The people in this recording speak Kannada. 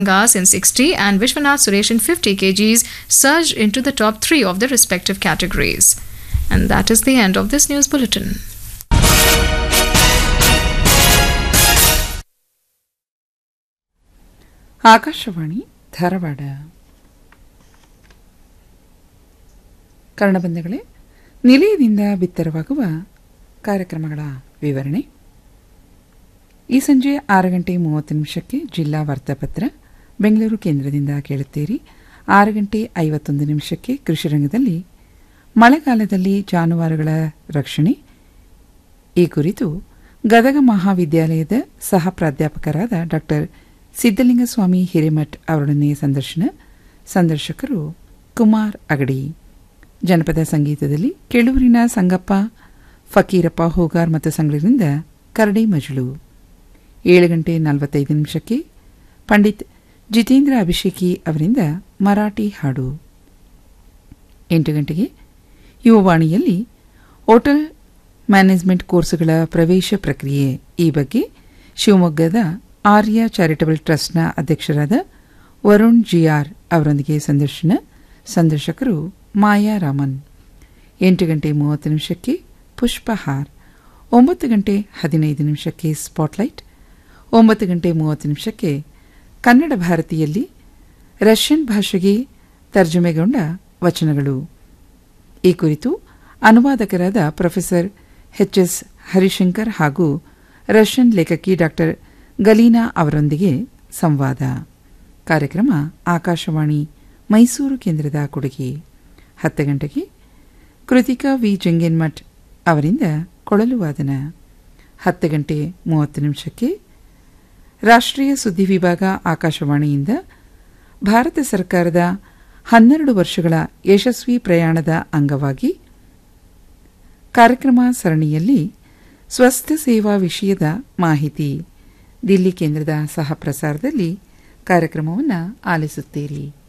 Gas in 60 and Vishwanath Suresh in 50 kgs surged into the top three of their respective categories. And that is the end of this news bulletin. Akashvani Dharwad ಕರ್ಣಬಂಧಗಳೇ ನಿಲಯದಿಂದ ಬಿತ್ತರವಾಗುವ ಕಾರ್ಯಕ್ರಮಗಳ ವಿವರಣೆ ಈ ಸಂಜೆ ಆರು ಗಂಟೆ ಮೂವತ್ತು ನಿಮಿಷಕ್ಕೆ ಜಿಲ್ಲಾ ವಾರ್ತಾಪತ್ರ ಬೆಂಗಳೂರು ಕೇಂದ್ರದಿಂದ ಕೇಳುತ್ತೀರಿ ಆರು ಗಂಟೆ ಐವತ್ತೊಂದು ನಿಮಿಷಕ್ಕೆ ಕೃಷಿ ರಂಗದಲ್ಲಿ ಮಳೆಗಾಲದಲ್ಲಿ ಜಾನುವಾರುಗಳ ರಕ್ಷಣೆ ಈ ಕುರಿತು ಗದಗ ಮಹಾವಿದ್ಯಾಲಯದ ಸಹ ಪ್ರಾಧ್ಯಾಪಕರಾದ ಡಾಕ್ಟರ್ ಸಿದ್ದಲಿಂಗಸ್ವಾಮಿ ಹಿರೇಮಠ್ ಅವರೊಡನೆ ಸಂದರ್ಶನ ಸಂದರ್ಶಕರು ಕುಮಾರ್ ಅಗಡಿ ಜನಪದ ಸಂಗೀತದಲ್ಲಿ ಕೆಳೂರಿನ ಸಂಗಪ್ಪ ಫಕೀರಪ್ಪ ಹೋಗಾರ್ ಮತ್ತು ಸಂಘದಿಂದ ಕರಡಿ ಮಜಳು ಏಳು ಗಂಟೆ ನಲವತ್ತೈದು ನಿಮಿಷಕ್ಕೆ ಪಂಡಿತ್ ಜಿತೇಂದ್ರ ಅಭಿಷೇಕಿ ಅವರಿಂದ ಮರಾಠಿ ಹಾಡು ಎಂಟು ಗಂಟೆಗೆ ಯುವವಾಣಿಯಲ್ಲಿ ಹೋಟೆಲ್ ಮ್ಯಾನೇಜ್ಮೆಂಟ್ ಕೋರ್ಸುಗಳ ಪ್ರವೇಶ ಪ್ರಕ್ರಿಯೆ ಈ ಬಗ್ಗೆ ಶಿವಮೊಗ್ಗದ ಆರ್ಯ ಚಾರಿಟಬಲ್ ಟ್ರಸ್ಟ್ನ ಅಧ್ಯಕ್ಷರಾದ ವರುಣ್ ಜಿಆರ್ ಅವರೊಂದಿಗೆ ಸಂದರ್ಶನ ಸಂದರ್ಶಕರು ಮಾಯಾ ರಾಮನ್ ಎಂಟು ಗಂಟೆ ಮೂವತ್ತು ನಿಮಿಷಕ್ಕೆ ಪುಷ್ಪಹಾರ್ ಒಂಬತ್ತು ಗಂಟೆ ಹದಿನೈದು ನಿಮಿಷಕ್ಕೆ ಸ್ಪಾಟ್ಲೈಟ್ ಒಂಬತ್ತು ಗಂಟೆ ಮೂವತ್ತು ನಿಮಿಷಕ್ಕೆ ಕನ್ನಡ ಭಾರತಿಯಲ್ಲಿ ರಷ್ಯನ್ ಭಾಷೆಗೆ ತರ್ಜುಮೆಗೊಂಡ ವಚನಗಳು ಈ ಕುರಿತು ಅನುವಾದಕರಾದ ಪ್ರೊಫೆಸರ್ ಎಚ್ ಎಸ್ ಹರಿಶಂಕರ್ ಹಾಗೂ ರಷ್ಯನ್ ಲೇಖಕಿ ಡಾಕ್ಟರ್ ಗಲೀನಾ ಅವರೊಂದಿಗೆ ಸಂವಾದ ಕಾರ್ಯಕ್ರಮ ಆಕಾಶವಾಣಿ ಮೈಸೂರು ಕೇಂದ್ರದ ಕೊಡುಗೆ ಹತ್ತು ಗಂಟೆಗೆ ಕೃತಿಕಾ ವಿ ಜಂಗೇನ್ಮಠ್ ಅವರಿಂದ ಕೊಳಲು ವಾದನ ಹತ್ತು ಗಂಟೆ ಮೂವತ್ತು ನಿಮಿಷಕ್ಕೆ ರಾಷ್ಟ್ರೀಯ ಸುದ್ದಿ ವಿಭಾಗ ಆಕಾಶವಾಣಿಯಿಂದ ಭಾರತ ಸರ್ಕಾರದ ಹನ್ನೆರಡು ವರ್ಷಗಳ ಯಶಸ್ವಿ ಪ್ರಯಾಣದ ಅಂಗವಾಗಿ ಕಾರ್ಯಕ್ರಮ ಸರಣಿಯಲ್ಲಿ ಸ್ವಸ್ಥ ಸೇವಾ ವಿಷಯದ ಮಾಹಿತಿ ದಿಲ್ಲಿ ಕೇಂದ್ರದ ಸಹ ಪ್ರಸಾರದಲ್ಲಿ ಕಾರ್ಯಕ್ರಮವನ್ನು ಆಲಿಸುತ್ತೀರಿ